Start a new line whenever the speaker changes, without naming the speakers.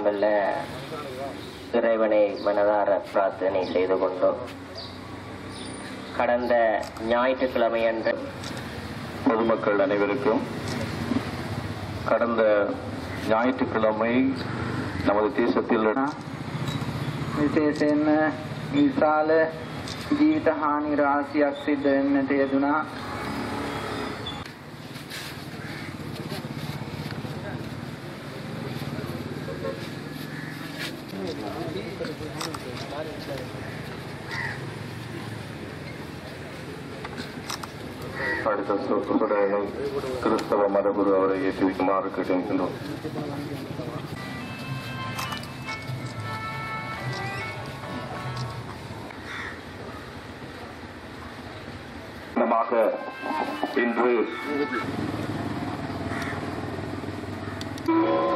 வல்ல இறைவனை மனதார பிரார்த்தனை செய்து கொண்டோம் கடந்த ஞாயிற்றுக்கிழமை அன்று
பொதுமக்கள் அனைவருக்கும் கடந்த ஞாயிற்றுக்கிழமை நமது தேசத்தில்
විශේෂයෙන්ම විශාල ජීවිත හානි රාශියක් සිද්ධ වෙන්නට යෙදුනා.
அடுத்த சு- சுடரினை கிறிஸ்தவ மதகுரு அவரை ஏற்றி வைக்குமாறு கேட்டுக்கின்றோம் தினமாக இன்று